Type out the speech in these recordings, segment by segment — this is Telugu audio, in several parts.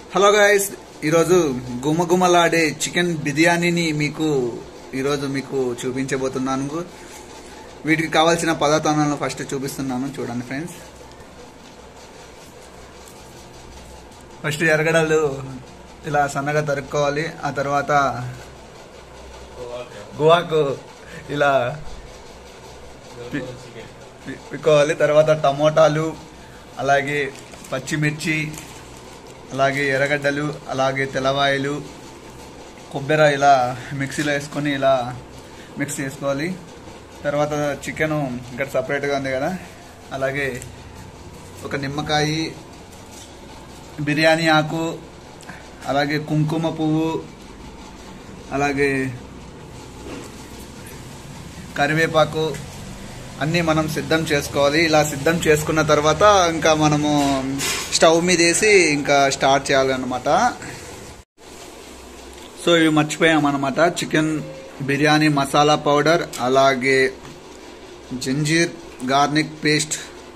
హలో గాయస్ ఈరోజు గుమగుమలాడే చికెన్ బిర్యానీని మీకు ఈరోజు మీకు చూపించబోతున్నాను వీటికి కావాల్సిన పదార్థాలను ఫస్ట్ చూపిస్తున్నాను చూడండి ఫ్రెండ్స్ ఫస్ట్ ఎరగడలు ఇలా సన్నగా తరుక్కోవాలి ఆ తర్వాత గువాకు ఇలా పి- పి- పిక్కోవాలి తర్వాత టమోటాలు అలాగే పచ్చిమిర్చి అలాగే ఎర్రగడ్డలు అలాగే తెల్లవాయలు కొబ్బరి ఇలా మిక్సీలో వేసుకొని ఇలా మిక్స్ చేసుకోవాలి తర్వాత చికెన్ ఇక్కడ సపరేట్గా ఉంది కదా అలాగే ఒక నిమ్మకాయ బిర్యానీ ఆకు అలాగే కుంకుమ పువ్వు అలాగే కరివేపాకు అన్నీ మనం సిద్ధం చేసుకోవాలి ఇలా సిద్ధం చేసుకున్న తర్వాత ఇంకా మనము స్టవ్ మీద వేసి ఇంకా స్టార్ట్ చేయాలన్నమాట సో ఇవి మర్చిపోయామన్నమాట చికెన్ బిర్యానీ మసాలా పౌడర్ అలాగే జింజీర్ గార్నిక్ పేస్ట్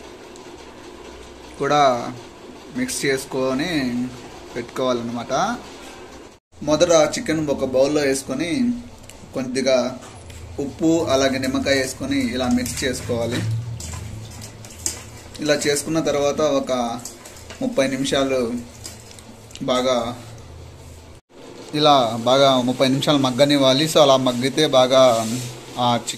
కూడా మిక్స్ చేసుకొని పెట్టుకోవాలన్నమాట మొదట చికెన్ ఒక బౌల్లో వేసుకొని కొద్దిగా ఉప్పు అలాగే నిమ్మకాయ వేసుకొని ఇలా మిక్స్ చేసుకోవాలి ఇలా చేసుకున్న తర్వాత ఒక ముప్పై నిమిషాలు బాగా ఇలా బాగా ముప్పై నిమిషాలు మగ్గనివ్వాలి సో అలా మగ్గితే బాగా ఆ చికెన్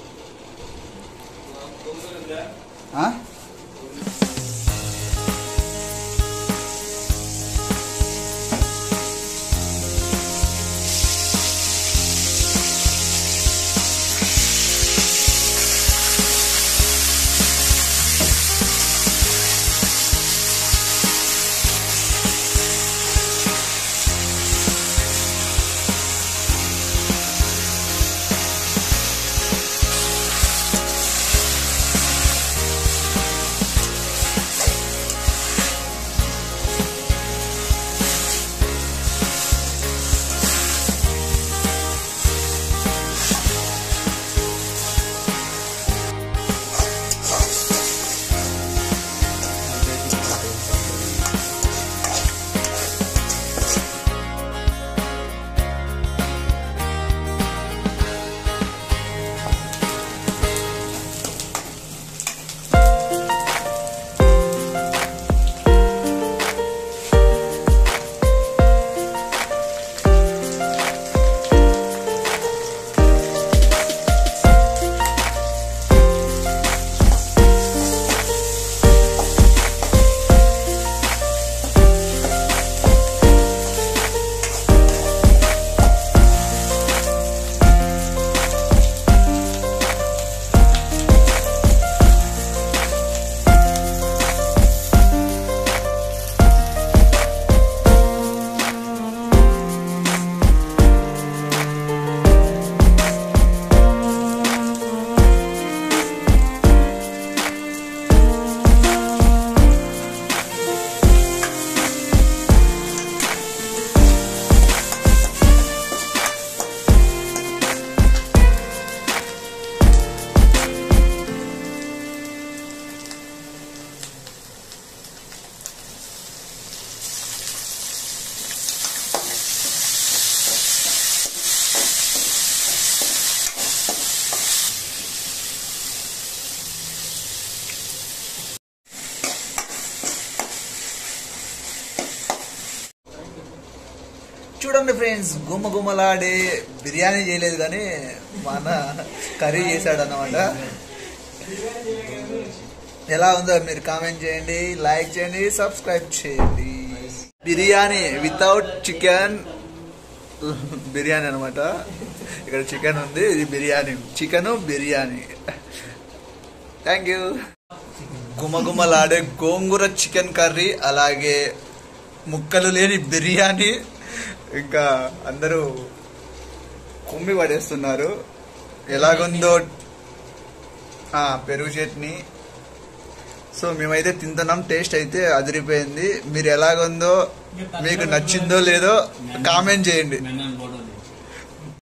చూడండి ఫ్రెండ్స్ గుమ్మ గుమ్మలాడే బిర్యానీ చేయలేదు కానీ మన కర్రీ చేశాడు అన్నమాట ఎలా ఉందో మీరు కామెంట్ చేయండి లైక్ చేయండి సబ్స్క్రైబ్ చేయండి బిర్యానీ వితౌట్ చికెన్ బిర్యానీ అనమాట ఇక్కడ చికెన్ ఉంది ఇది biryani chicken biryani thank you గుమగుమలాడే గోంగూర చికెన్ కర్రీ అలాగే ముక్కలు లేని బిర్యానీ ఇంకా అందరూ కుమ్మి పడేస్తున్నారు ఎలాగుందో ఆ, పెరుగు చట్నీ సో మేమైతే తింటున్నాం టేస్ట్ అయితే అదిరిపోయింది మీరు ఎలాగుందో మీకు నచ్చిందో లేదో కామెంట్ చేయండి మెనన్ ఫోటో